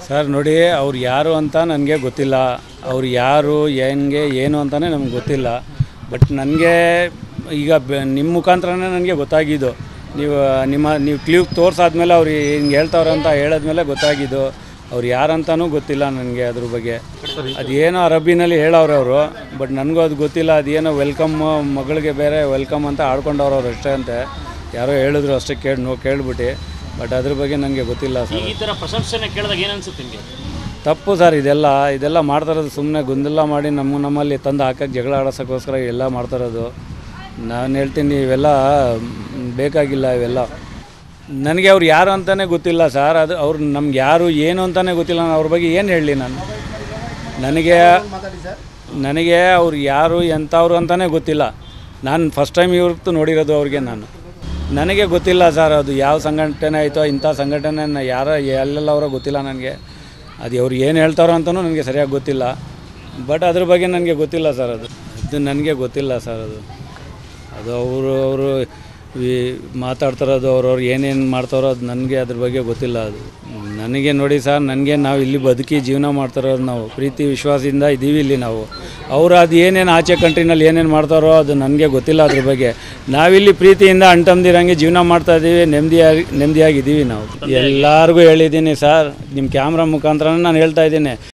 sir ನೋಡಿ ಅವ್ರು ಯಾರು ಅಂತ ನನಗೆ ಗೊತ್ತಿಲ್ಲ ಅವ್ರು ಯಾರು ಹೆಂಗೆ ಏನು ಅಂತಲೇ ನಮ್ಗೆ ಗೊತ್ತಿಲ್ಲ ಬಟ್ ನನಗೆ ಈಗ ಬೆ ನಿಮ್ಮ ಮುಖಾಂತರನೇ ನನಗೆ ಗೊತ್ತಾಗಿದ್ದು ನೀವು ನಿಮ್ಮ ನೀವು ಕ್ಲೀವ್ ತೋರ್ಸಾದ್ಮೇಲೆ ಅವ್ರು ಹಿಂಗೆ ಹೇಳ್ತಾವ್ರೆ ಅಂತ ಹೇಳಿದ್ಮೇಲೆ ಗೊತ್ತಾಗಿದ್ದು ಅವ್ರು ಯಾರಂತನೂ ಗೊತ್ತಿಲ್ಲ ನನಗೆ ಅದ್ರ ಬಗ್ಗೆ ಅದೇನೋ ಅರಬ್ಬಿನಲ್ಲಿ ಹೇಳವ್ರೆ ಅವರು ಬಟ್ ನನಗೂ ಅದು ಗೊತ್ತಿಲ್ಲ ಅದೇನೋ ವೆಲ್ಕಮ್ ಮಗಳಿಗೆ ಬೇರೆ ವೆಲ್ಕಮ್ ಅಂತ ಆಡ್ಕೊಂಡವ್ರು ಅವ್ರು ಅಷ್ಟೇ ಅಂತೆ ಯಾರೋ ಹೇಳಿದ್ರು ಅಷ್ಟೇ ಕೇಳಿ ನೋ ಕೇಳ್ಬಿಟ್ಟು ಬಟ್ ಅದ್ರ ಬಗ್ಗೆ ನನಗೆ ಗೊತ್ತಿಲ್ಲ ಸರ್ ಈ ಥರ ಪ್ರಶಂಸನೆ ಕೇಳಿದಾಗ ಏನು ಅನ್ಸುತ್ತೆ ನಿಮಗೆ ತಪ್ಪು ಸರ್ ಇದೆಲ್ಲ ಇದೆಲ್ಲ ಮಾಡ್ತಾ ಇರೋದು ಸುಮ್ಮನೆ ಗೊಂದಲ ಮಾಡಿ ನಮ್ಮ ನಮ್ಮಲ್ಲಿ ತಂದು ಹಾಕಕ್ಕೆ ಜಗಳ ಆಡೋಸಕ್ಕೋಸ್ಕರ ಎಲ್ಲ ಮಾಡ್ತಾ ಇರೋದು ನಾನು ಹೇಳ್ತೀನಿ ಇವೆಲ್ಲ ಮ್, ಬೇಕಾಗಿಲ್ಲ ಇವೆಲ್ಲ ನನಗೆ ಅವ್ರು ಯಾರು ಅಂತಲೇ ಗೊತ್ತಿಲ್ಲ ಸರ್ ಅದು ಅವ್ರು ನಮ್ಗೆ ಯಾರು ಏನು ಅಂತಲೇ ಗೊತ್ತಿಲ್ಲ ನಾನು ಅವ್ರ ಬಗ್ಗೆ ಏನು ಹೇಳಲಿ ನಾನು ನನಗೆ ನನಗೆ ಅವ್ರು ಯಾರು ಎಂಥವ್ರು ಅಂತಲೇ ಗೊತ್ತಿಲ್ಲ ನಾನು ಫಸ್ಟ್ ಟೈಮ್ ಇವ್ರದ್ದು ನೋಡಿರೋದು ಅವ್ರಿಗೆ ನಾನು ನನಗೆ ಗೊತ್ತಿಲ್ಲ ಸರ್ ಅದು ಯಾವ ಸಂಘಟನೆ ಆಯಿತೋ ಇಂಥ ಸಂಘಟನೆ ಯಾರ ಎಲ್ಲೆಲ್ಲ ಅವರೋ ಗೊತ್ತಿಲ್ಲ ನನಗೆ ಅದು ಅವ್ರು ಏನು ಹೇಳ್ತಾರೋ ಅಂತಲೂ ನನಗೆ ಸರಿಯಾಗಿ ಗೊತ್ತಿಲ್ಲ ಬಟ್ ಅದ್ರ ಬಗ್ಗೆ ನನಗೆ ಗೊತ್ತಿಲ್ಲ ಸರ್ ಅದು ಅದು ನನಗೆ ಗೊತ್ತಿಲ್ಲ ಸರ್ ಅದು ಅದು ಅವರು ಅವರು ಈ ಮಾತಾಡ್ತಾರೋದು ಅವ್ರವ್ರು ಏನೇನು ಮಾಡ್ತಾರೋ ಅದು ನನಗೆ ಅದ್ರ ಬಗ್ಗೆ ಗೊತ್ತಿಲ್ಲ ಅದು ನನಗೆ ನೋಡಿ ಸರ್ ನನಗೆ ನಾವು ಇಲ್ಲಿ ಬದುಕಿ ಜೀವನ ಮಾಡ್ತಾರೋದು ನಾವು ಪ್ರೀತಿ ವಿಶ್ವಾಸದಿಂದ ಇದ್ದೀವಿ ಇಲ್ಲಿ ನಾವು ಅವರು ಅದು ಏನೇನು ಆಚೆ ಕಂಟ್ರಿನಲ್ಲಿ ಏನೇನು ಮಾಡ್ತಾರೋ ಅದು ನನಗೆ ಗೊತ್ತಿಲ್ಲ ಅದ್ರ ಬಗ್ಗೆ ನಾವಿಲ್ಲಿ ಪ್ರೀತಿಯಿಂದ ಅಂಟಮ್ದಿರಂಗೆ ಜೀವನ ಮಾಡ್ತಾ ಇದ್ದೀವಿ ನೆಮ್ಮದಿಯಾಗಿ ನೆಮ್ಮದಿಯಾಗಿದ್ದೀವಿ ನಾವು ಎಲ್ಲರಿಗೂ ಹೇಳಿದ್ದೀನಿ ಸರ್ ನಿಮ್ಮ ಕ್ಯಾಮ್ರಾ ಮುಖಾಂತರ ನಾನು ಹೇಳ್ತಾ ಇದ್ದೀನಿ